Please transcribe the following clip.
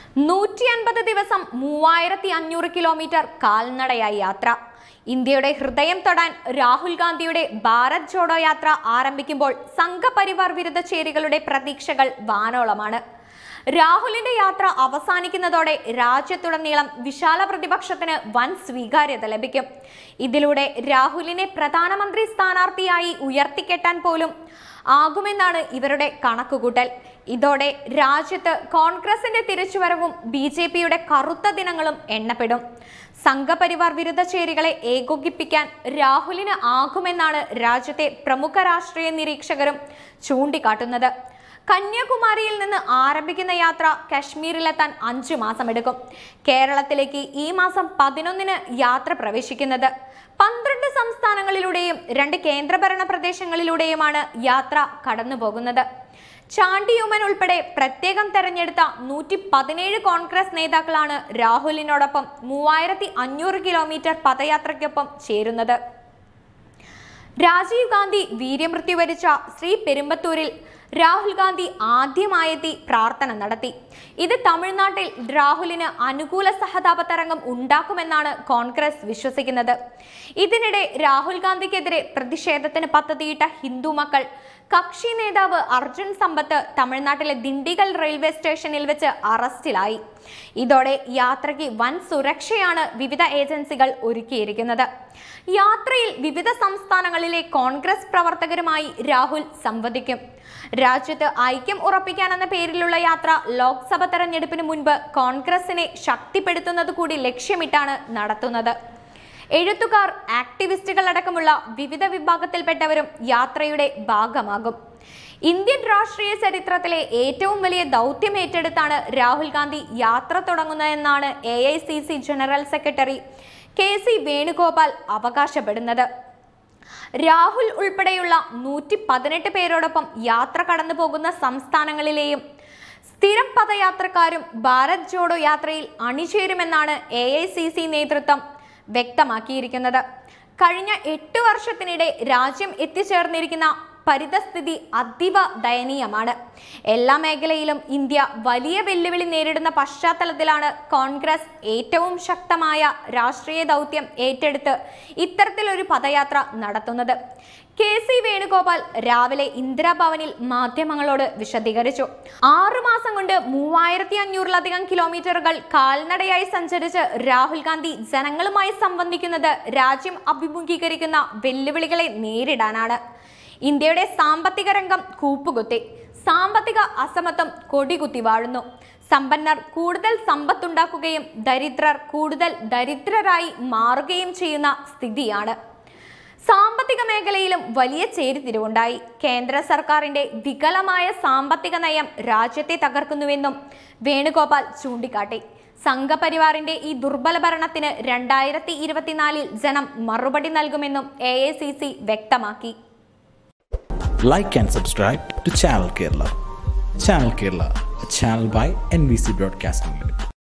നൂറ്റി അൻപത് ദിവസം മൂവായിരത്തി അഞ്ഞൂറ് കിലോമീറ്റർ കാൽനടയായി യാത്ര ഇന്ത്യയുടെ ഹൃദയം തൊടാൻ രാഹുൽ ഗാന്ധിയുടെ ഭാരത് ജോഡോ യാത്ര ആരംഭിക്കുമ്പോൾ സംഘപരിവാർ വിരുദ്ധ ചേരികളുടെ പ്രതീക്ഷകൾ വാനോളമാണ് രാഹുലിന്റെ യാത്ര അവസാനിക്കുന്നതോടെ രാജ്യത്തുടനീളം വിശാല പ്രതിപക്ഷത്തിന് വൻ സ്വീകാര്യത ലഭിക്കും ഇതിലൂടെ രാഹുലിനെ പ്രധാനമന്ത്രി സ്ഥാനാർത്ഥിയായി ഉയർത്തിക്കെട്ടാൻ പോലും ആകുമെന്നാണ് ഇവരുടെ കണക്കുകൂട്ടൽ ഇതോടെ രാജ്യത്ത് കോൺഗ്രസിന്റെ തിരിച്ചുവരവും ബി ജെ പിയുടെ കറുത്ത ദിനങ്ങളും എണ്ണപ്പെടും സംഘപരിവാർ വിരുദ്ധ ചേരികളെ ഏകോപിപ്പിക്കാൻ രാഹുലിന് ആകുമെന്നാണ് രാജ്യത്തെ പ്രമുഖ രാഷ്ട്രീയ നിരീക്ഷകരും ചൂണ്ടിക്കാട്ടുന്നത് കന്യാകുമാരിയിൽ നിന്ന് ആരംഭിക്കുന്ന യാത്ര കശ്മീരിലെത്താൻ അഞ്ചു മാസമെടുക്കും കേരളത്തിലേക്ക് ഈ മാസം പതിനൊന്നിന് യാത്ര പ്രവേശിക്കുന്നത് പന്ത്രണ്ട് സംസ്ഥാനങ്ങളിലൂടെയും രണ്ട് കേന്ദ്രഭരണ പ്രദേശങ്ങളിലൂടെയുമാണ് യാത്ര കടന്നു പോകുന്നത് ചാണ്ടിയുമൻ ഉൾപ്പെടെ പ്രത്യേകം തെരഞ്ഞെടുത്ത നൂറ്റി പതിനേഴ് കോൺഗ്രസ് നേതാക്കളാണ് രാഹുലിനോടൊപ്പം മൂവായിരത്തി അഞ്ഞൂറ് കിലോമീറ്റർ പദയാത്രയ്ക്കൊപ്പം ചേരുന്നത് രാജീവ് ഗാന്ധി വീര്യമൃത്യു വരിച്ച ശ്രീ പെരുമ്പത്തൂരിൽ രാഹുൽ ഗാന്ധി ആദ്യമായെത്തി പ്രാർത്ഥന നടത്തി ഇത് തമിഴ്നാട്ടിൽ രാഹുലിന് അനുകൂല സഹതാപ തരംഗം ഉണ്ടാക്കുമെന്നാണ് കോൺഗ്രസ് വിശ്വസിക്കുന്നത് ഇതിനിടെ രാഹുൽ ഗാന്ധിക്കെതിരെ പ്രതിഷേധത്തിന് പദ്ധതിയിട്ട ഹിന്ദു മക്കൾ കക്ഷി നേതാവ് അർജുൻ സമ്പത്ത് തമിഴ്നാട്ടിലെ ദിണ്ടിഗൽ റെയിൽവേ സ്റ്റേഷനിൽ വെച്ച് അറസ്റ്റിലായി ഇതോടെ യാത്രയ്ക്ക് വൻ സുരക്ഷയാണ് വിവിധ ഏജൻസികൾ ഒരുക്കിയിരിക്കുന്നത് യാത്രയിൽ വിവിധ സംസ്ഥാനങ്ങളിലെ കോൺഗ്രസ് പ്രവർത്തകരുമായി രാഹുൽ സംവദിക്കും രാജ്യത്ത് ഐക്യം ഉറപ്പിക്കാനെന്ന പേരിലുള്ള യാത്ര ലോക്സഭ തെരഞ്ഞെടുപ്പിന് മുൻപ് കോൺഗ്രസിനെ ശക്തിപ്പെടുത്തുന്നത് കൂടി ലക്ഷ്യമിട്ടാണ് നടത്തുന്നത് എഴുത്തുകാർ ആക്ടിവിസ്റ്റുകൾ അടക്കമുള്ള വിവിധ വിഭാഗത്തിൽപ്പെട്ടവരും യാത്രയുടെ ഭാഗമാകും ഇന്ത്യൻ രാഷ്ട്രീയ ചരിത്രത്തിലെ ഏറ്റവും വലിയ ദൗത്യം ഏറ്റെടുത്താണ് രാഹുൽ ഗാന്ധി യാത്ര തുടങ്ങുന്നതെന്നാണ് A I C C general secretary K C Venugopal അവകാശപ്പെടുന്നത് രാഹുൽ ഉൾപ്പെടെയുള്ള നൂറ്റി പതിനെട്ട് പേരോടൊപ്പം യാത്ര കടന്നു പോകുന്ന സംസ്ഥാനങ്ങളിലെയും സ്ഥിരം പദയാത്രക്കാരും ഭാരത് ജോഡോ യാത്രയിൽ അണിചേരുമെന്നാണ് എ ഐ സി സി നേതൃത്വം വ്യക്തമാക്കിയിരിക്കുന്നത് കഴിഞ്ഞ എട്ട് വർഷത്തിനിടെ രാജ്യം എത്തിച്ചേർന്നിരിക്കുന്ന പരിതസ്ഥിതി അതീവ ദയനീയമാണ് എല്ലാ മേഖലയിലും ഇന്ത്യ വലിയ വെല്ലുവിളി നേരിടുന്ന പശ്ചാത്തലത്തിലാണ് കോൺഗ്രസ് ഏറ്റവും ശക്തമായ രാഷ്ട്രീയ ദൗത്യം ഏറ്റെടുത്ത് ഇത്തരത്തിലൊരു പദയാത്ര നടത്തുന്നത് കെ സി വേണുഗോപാൽ രാവിലെ ഇന്ദിരാഭവനിൽ മാധ്യമങ്ങളോട് വിശദീകരിച്ചു ആറുമാസം കൊണ്ട് മൂവായിരത്തി അഞ്ഞൂറിലധികം കിലോമീറ്ററുകൾ കാൽനടയായി സഞ്ചരിച്ച് രാഹുൽ ഗാന്ധി ജനങ്ങളുമായി സംബന്ധിക്കുന്നത് രാജ്യം അഭിമുഖീകരിക്കുന്ന വെല്ലുവിളികളെ നേരിടാനാണ് ഇന്ത്യയുടെ സാമ്പത്തിക രംഗം കൂപ്പുകുത്തി സാമ്പത്തിക അസമത്വം കൊടികുത്തി വാഴുന്നു സമ്പന്നർ കൂടുതൽ സമ്പത്തുണ്ടാക്കുകയും ദരിദ്രർ കൂടുതൽ ദരിദ്രരായി മാറുകയും ചെയ്യുന്ന സ്ഥിതിയാണ് സാമ്പത്തിക മേഖലയിലും വലിയ ചേരിതിരിവുണ്ടായി കേന്ദ്ര സർക്കാരിന്റെ വികലമായ സാമ്പത്തിക നയം രാജ്യത്തെ തകർക്കുന്നുവെന്നും വേണുഗോപാൽ ചൂണ്ടിക്കാട്ടി സംഘപരിവാറിന്റെ ഈ ദുർബല ഭരണത്തിന് രണ്ടായിരത്തി ഇരുപത്തിനാലിൽ ജനം മറുപടി നൽകുമെന്നും എ വ്യക്തമാക്കി like and subscribe to Channel Kerala. Channel Kerala, a channel by NBC Broadcasting Limited.